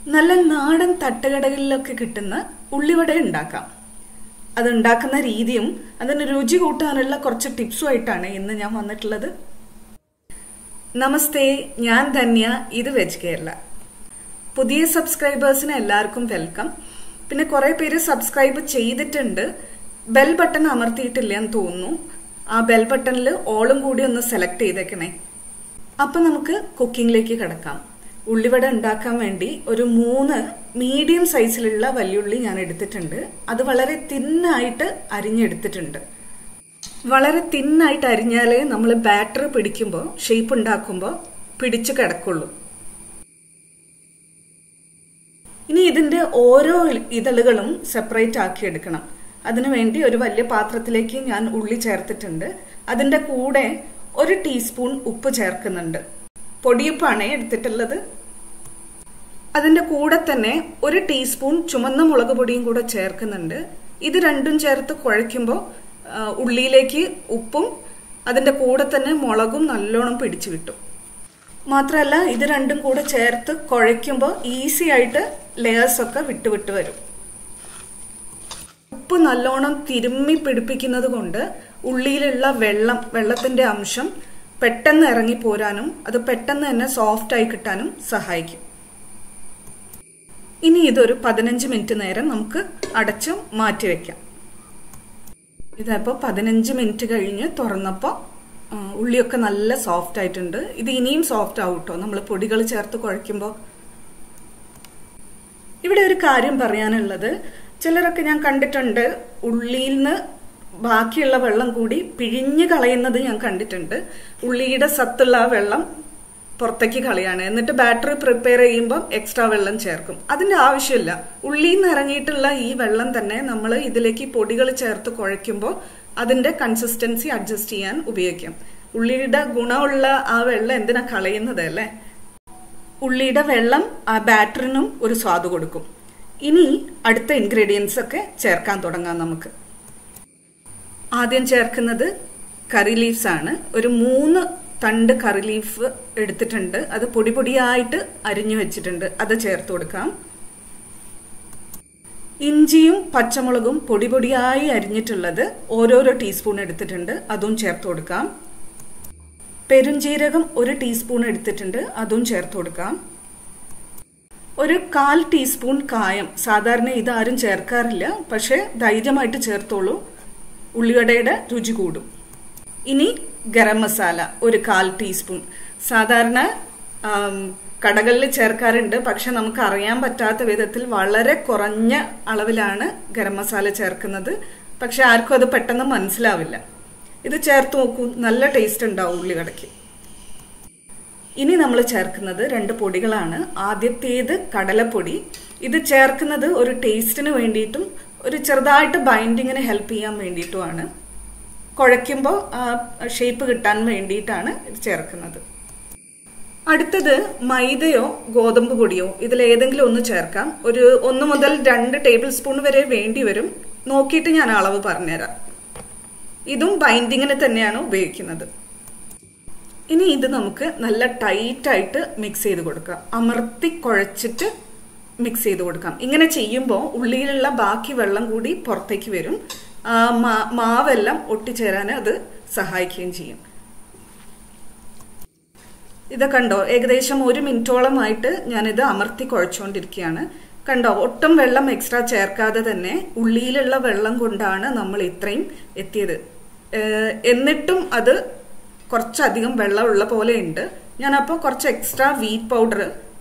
നല്ല നാടൻ തട്ടുകടകളിലൊക്കെ കിട്ടുന്ന ഉള്ളിവട ഉണ്ടാക്കാം അത് ഉണ്ടാക്കുന്ന രീതിയും അതിന് രുചി കൂട്ടാനുള്ള കുറച്ച് ടിപ്സുമായിട്ടാണ് ഇന്ന് ഞാൻ വന്നിട്ടുള്ളത് നമസ്തേ ഞാൻ ധന്യ ഇത് വെജ് കേരള പുതിയ സബ്സ്ക്രൈബേഴ്സിന് എല്ലാവർക്കും വെൽക്കം പിന്നെ കുറെ പേര് സബ്സ്ക്രൈബ് ചെയ്തിട്ടുണ്ട് ബെൽ ബട്ടൺ അമർത്തിയിട്ടില്ല എന്ന് തോന്നുന്നു ആ ബെൽ ബട്ടണിൽ ഓളും കൂടി ഒന്ന് സെലക്ട് ചെയ്തേക്കണേ അപ്പൊ നമുക്ക് കുക്കിങ്ങിലേക്ക് കിടക്കാം ഉള്ളിവട ഉണ്ടാക്കാൻ വേണ്ടി ഒരു മൂന്ന് മീഡിയം സൈസിലുള്ള വല്യുള്ളി ഞാൻ എടുത്തിട്ടുണ്ട് അത് വളരെ തിന്നായിട്ട് അരിഞ്ഞെടുത്തിട്ടുണ്ട് വളരെ തിന്നായിട്ട് അരിഞ്ഞാലേ നമ്മൾ ബാറ്റർ പിടിക്കുമ്പോൾ ഷേപ്പ് ഉണ്ടാക്കുമ്പോൾ പിടിച്ചു കിടക്കുള്ളൂ ഇനി ഇതിന്റെ ഓരോ ഇതളുകളും സെപ്പറേറ്റ് ആക്കി എടുക്കണം അതിനുവേണ്ടി ഒരു വലിയ പാത്രത്തിലേക്ക് ഞാൻ ഉള്ളി ചേർത്തിട്ടുണ്ട് അതിന്റെ കൂടെ ഒരു ടീസ്പൂൺ ഉപ്പ് ചേർക്കുന്നുണ്ട് പൊടിയുപ്പാണ് എടുത്തിട്ടുള്ളത് അതിന്റെ കൂടെ തന്നെ ഒരു ടീസ്പൂൺ ചുമന്ന മുളക് പൊടിയും കൂടെ ചേർക്കുന്നുണ്ട് ഇത് രണ്ടും ചേർത്ത് കുഴയ്ക്കുമ്പോൾ ഉള്ളിയിലേക്ക് ഉപ്പും അതിന്റെ കൂടെ തന്നെ മുളകും നല്ലോണം പിടിച്ചു കിട്ടും മാത്രമല്ല ഇത് രണ്ടും കൂടെ ചേർത്ത് കുഴയ്ക്കുമ്പോൾ ഈസി ആയിട്ട് ലെയേഴ്സ് ഒക്കെ വിട്ട് വിട്ട് വരും ഉപ്പ് നല്ലോണം തിരുമ്മി പിടിപ്പിക്കുന്നത് കൊണ്ട് ഉള്ളിയിലുള്ള വെള്ളം വെള്ളത്തിന്റെ അംശം പെട്ടെന്ന് ഇറങ്ങി പോരാനും അത് പെട്ടെന്ന് തന്നെ സോഫ്റ്റ് ആയി കിട്ടാനും സഹായിക്കും ഇനി ഇതൊരു പതിനഞ്ച് മിനിറ്റ് നേരം നമുക്ക് അടച്ച് മാറ്റി വെക്കാം ഇതപ്പോൾ പതിനഞ്ച് മിനിറ്റ് കഴിഞ്ഞ് തുറന്നപ്പോൾ ഉള്ളിയൊക്കെ നല്ല സോഫ്റ്റ് ആയിട്ടുണ്ട് ഇത് ഇനിയും സോഫ്റ്റ് ആവും കേട്ടോ നമ്മൾ പൊടികൾ ചേർത്ത് കുഴയ്ക്കുമ്പോൾ ഇവിടെ ഒരു കാര്യം പറയാനുള്ളത് ചിലരൊക്കെ ഞാൻ കണ്ടിട്ടുണ്ട് ഉള്ളിയിൽ നിന്ന് ബാക്കിയുള്ള വെള്ളം കൂടി പിഴിഞ്ഞ് കളയുന്നത് ഞാൻ കണ്ടിട്ടുണ്ട് ഉള്ളിയുടെ സത്തുള്ള ആ വെള്ളം പുറത്തേക്ക് കളയാണ് എന്നിട്ട് ബാറ്ററി പ്രിപ്പയർ ചെയ്യുമ്പോൾ എക്സ്ട്രാ വെള്ളം ചേർക്കും അതിന്റെ ആവശ്യമില്ല ഉള്ളിയിൽ നിന്ന് ഇറങ്ങിയിട്ടുള്ള ഈ വെള്ളം തന്നെ നമ്മൾ ഇതിലേക്ക് പൊടികൾ ചേർത്ത് കുഴയ്ക്കുമ്പോൾ അതിന്റെ കൺസിസ്റ്റൻസി അഡ്ജസ്റ്റ് ചെയ്യാൻ ഉപയോഗിക്കാം ഉള്ളിയുടെ ഗുണമുള്ള ആ വെള്ളം എന്തിനാ കളയുന്നത് അല്ലേ ഉള്ളിയുടെ വെള്ളം ആ ബാറ്ററിനും ഒരു സ്വാദ് കൊടുക്കും ഇനി അടുത്ത ഇൻഗ്രീഡിയൻസ് ഒക്കെ ചേർക്കാൻ തുടങ്ങാം നമുക്ക് ആദ്യം ചേർക്കുന്നത് കറി ലീവ്സ് ആണ് ഒരു മൂന്ന് തണ്ട് കറി ലീഫ് എടുത്തിട്ടുണ്ട് അത് പൊടി പൊടിയായിട്ട് അരിഞ്ഞു വെച്ചിട്ടുണ്ട് അത് ചേർത്ത് കൊടുക്കാം ഇഞ്ചിയും പച്ചമുളകും പൊടി പൊടിയായി അരിഞ്ഞിട്ടുള്ളത് ഓരോരോ ടീസ്പൂൺ എടുത്തിട്ടുണ്ട് അതും ചേർത്ത് കൊടുക്കാം പെരുംജീരകം ഒരു ടീസ്പൂൺ എടുത്തിട്ടുണ്ട് അതും ചേർത്ത് കൊടുക്കാം ഒരു കാൽ ടീസ്പൂൺ കായം സാധാരണ ഇതാരും ചേർക്കാറില്ല പക്ഷെ ധൈര്യമായിട്ട് ചേർത്തോളൂ ഉള്ളിവടയുടെ രുചി കൂടും ഇനി ഗരം മസാല ഒരു കാൽ ടീസ്പൂൺ സാധാരണ കടകളിൽ ചേർക്കാറുണ്ട് പക്ഷെ നമുക്ക് അറിയാൻ പറ്റാത്ത വിധത്തിൽ വളരെ കുറഞ്ഞ അളവിലാണ് ഗരം മസാല ചേർക്കുന്നത് പക്ഷെ ആർക്കും അത് പെട്ടെന്ന് മനസ്സിലാവില്ല ഇത് ചേർത്ത് നോക്കൂ നല്ല ടേസ്റ്റ് ഉണ്ടാവും ഉള്ളിവടയ്ക്ക് ഇനി നമ്മൾ ചേർക്കുന്നത് രണ്ട് പൊടികളാണ് ആദ്യത്തേത് കടലപ്പൊടി ഇത് ചേർക്കുന്നത് ഒരു ടേസ്റ്റിന് വേണ്ടിയിട്ടും ഒരു ചെറുതായിട്ട് ബൈൻഡിങ്ങിന് ഹെൽപ്പ് ചെയ്യാൻ വേണ്ടിയിട്ടുമാണ് കുഴയ്ക്കുമ്പോൾ ഷേപ്പ് കിട്ടാൻ വേണ്ടിയിട്ടാണ് ഇത് ചേർക്കുന്നത് അടുത്തത് മൈദയോ ഗോതമ്പ് പൊടിയോ ഇതിൽ ഏതെങ്കിലും ഒന്ന് ചേർക്കാം ഒരു ഒന്ന് മുതൽ രണ്ട് ടേബിൾ സ്പൂൺ വരെ വേണ്ടി വരും നോക്കിയിട്ട് ഞാൻ അളവ് പറഞ്ഞുതരാം ഇതും ബൈൻഡിങ്ങിന് തന്നെയാണ് ഉപയോഗിക്കുന്നത് ഇനി ഇത് നമുക്ക് നല്ല ടൈറ്റ് ആയിട്ട് മിക്സ് ചെയ്ത് കൊടുക്കാം അമർത്തി കുഴച്ചിട്ട് മിക്സ് ചെയ്ത് കൊടുക്കാം ഇങ്ങനെ ചെയ്യുമ്പോൾ ഉള്ളിയിലുള്ള ബാക്കി വെള്ളം കൂടി പുറത്തേക്ക് വരും മാവെല്ലാം ഒട്ടിച്ചേരാൻ അത് സഹായിക്കുകയും ചെയ്യും ഇത് കണ്ടോ ഏകദേശം ഒരു മിനിറ്റോളമായിട്ട് ഞാനിത് അമർത്തി കുഴച്ചുകൊണ്ടിരിക്കുകയാണ് കണ്ടോ ഒട്ടും വെള്ളം എക്സ്ട്രാ ചേർക്കാതെ തന്നെ ഉള്ളിയിലുള്ള വെള്ളം കൊണ്ടാണ് നമ്മൾ ഇത്രയും എത്തിയത് എന്നിട്ടും അത് കുറച്ചധികം വെള്ളമുള്ള പോലെ ഉണ്ട് ഞാനപ്പോൾ കുറച്ച് എക്സ്ട്രാ വീറ്റ് പൗഡർ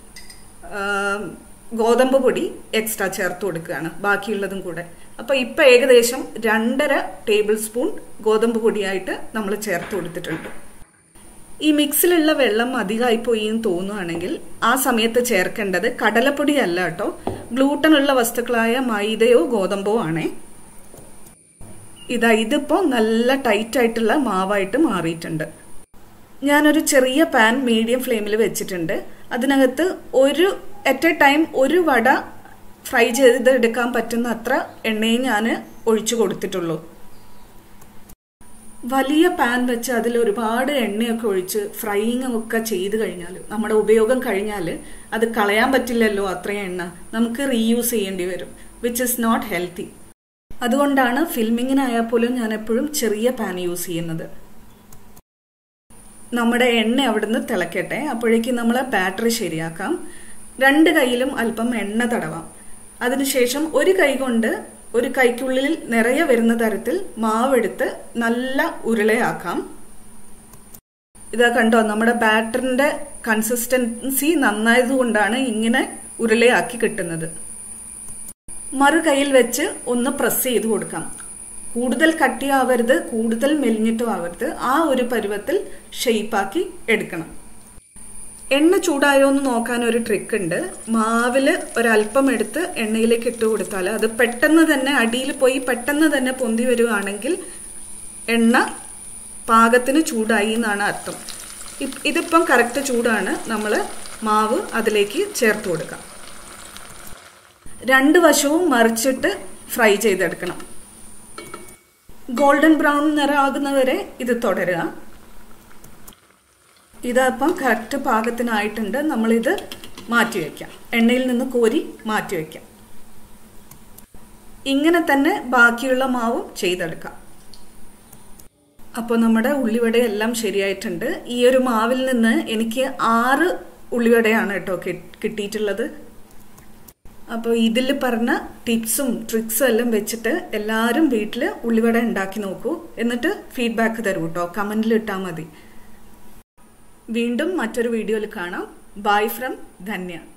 ഗോതമ്പ് പൊടി എക്സ്ട്രാ ചേർത്ത് കൊടുക്കുകയാണ് ബാക്കിയുള്ളതും കൂടെ അപ്പൊ ഇപ്പൊ ഏകദേശം രണ്ടര ടേബിൾ സ്പൂൺ ഗോതമ്പ് പൊടിയായിട്ട് നമ്മൾ ചേർത്ത് കൊടുത്തിട്ടുണ്ട് ഈ മിക്സിലുള്ള വെള്ളം അധികമായി പോയി എന്ന് തോന്നുകയാണെങ്കിൽ ആ സമയത്ത് ചേർക്കേണ്ടത് കടലപ്പൊടി അല്ല കേട്ടോ ഗ്ലൂട്ടൻ ഉള്ള വസ്തുക്കളായ മൈദയോ ഗോതമ്പോ ആണേ ഇതാ ഇതിപ്പോ നല്ല ടൈറ്റ് ആയിട്ടുള്ള മാവായിട്ട് മാറിയിട്ടുണ്ട് ഞാനൊരു ചെറിയ പാൻ മീഡിയം ഫ്ലെയിമിൽ വെച്ചിട്ടുണ്ട് അതിനകത്ത് ഒരു അറ്റ് എ ടൈം ഒരു വട ഫ്രൈ ചെയ്തെടുക്കാൻ പറ്റുന്ന അത്ര എണ്ണയും ഞാൻ ഒഴിച്ചു കൊടുത്തിട്ടുള്ളൂ വലിയ പാൻ വെച്ച് അതിൽ ഒരുപാട് എണ്ണയൊക്കെ ഒഴിച്ച് ഫ്രൈയിങ് ഒക്കെ ചെയ്ത് കഴിഞ്ഞാൽ നമ്മുടെ ഉപയോഗം കഴിഞ്ഞാൽ അത് കളയാൻ പറ്റില്ലല്ലോ അത്രയും എണ്ണ നമുക്ക് റീയൂസ് ചെയ്യേണ്ടി വരും വിച്ച് ഇസ് നോട്ട് ഹെൽത്തി അതുകൊണ്ടാണ് ഫിൽമിങ്ങിനായാൽ പോലും ഞാൻ എപ്പോഴും ചെറിയ പാൻ യൂസ് ചെയ്യുന്നത് നമ്മുടെ എണ്ണ അവിടുന്ന് തിളക്കട്ടെ അപ്പോഴേക്കും നമ്മൾ ബാറ്ററി ശരിയാക്കാം രണ്ട് കൈയിലും അല്പം എണ്ണ തടവാം അതിനുശേഷം ഒരു കൈ കൊണ്ട് ഒരു കൈക്കുള്ളിൽ നിറയെ വരുന്ന തരത്തിൽ മാവെടുത്ത് നല്ല ഉരുളയാക്കാം ഇതാ കണ്ടോ നമ്മുടെ ബാറ്ററിന്റെ കൺസിസ്റ്റൻസി നന്നായതുകൊണ്ടാണ് ഇങ്ങനെ ഉരുളയാക്കി കിട്ടുന്നത് മറു കൈയിൽ വെച്ച് ഒന്ന് പ്രസ് ചെയ്ത് കൊടുക്കാം കൂടുതൽ കട്ടിയാവരുത് കൂടുതൽ മെലിഞ്ഞിട്ടും ആവരുത് ആ ഒരു പരുവത്തിൽ ഷെയ്പ്പാക്കി എടുക്കണം എണ്ണ ചൂടായോ എന്ന് നോക്കാൻ ഒരു ട്രിക്ക് ഉണ്ട് മാവിൽ ഒരല്പം എടുത്ത് എണ്ണയിലേക്ക് ഇട്ട് കൊടുത്താൽ അത് പെട്ടെന്ന് തന്നെ അടിയിൽ പോയി പെട്ടെന്ന് തന്നെ പൊന്തി വരുവാണെങ്കിൽ എണ്ണ പാകത്തിന് ചൂടായി എന്നാണ് അർത്ഥം ഇതിപ്പം കറക്റ്റ് ചൂടാണ് നമ്മൾ മാവ് അതിലേക്ക് ചേർത്ത് കൊടുക്കാം രണ്ട് വശവും മറിച്ചിട്ട് ഫ്രൈ ചെയ്തെടുക്കണം ഗോൾഡൻ ബ്രൗൺ നിറമാകുന്നവരെ ഇത് തുടരുക ഇതപ്പം കറക്റ്റ് പാകത്തിനായിട്ടുണ്ട് നമ്മളിത് മാറ്റി വയ്ക്കാം എണ്ണയിൽ നിന്ന് കോരി മാറ്റി വയ്ക്കാം ഇങ്ങനെ തന്നെ ബാക്കിയുള്ള മാവും ചെയ്തെടുക്കാം അപ്പോൾ നമ്മുടെ ഉള്ളിവട എല്ലാം ശരിയായിട്ടുണ്ട് ഈ ഒരു മാവിൽ നിന്ന് എനിക്ക് ആറ് ഉള്ളിവടയാണ് കേട്ടോ കിട്ടിയിട്ടുള്ളത് അപ്പോൾ ഇതിൽ പറഞ്ഞ ടിപ്സും ട്രിക്സും എല്ലാം വെച്ചിട്ട് എല്ലാവരും വീട്ടിൽ ഉള്ളിവട ഉണ്ടാക്കി നോക്കൂ എന്നിട്ട് ഫീഡ്ബാക്ക് തരൂ കേട്ടോ കമൻറ്റിൽ ഇട്ടാൽ മതി വീണ്ടും മറ്റൊരു വീഡിയോയിൽ കാണാം ബൈ ഫ്രം ധന്യ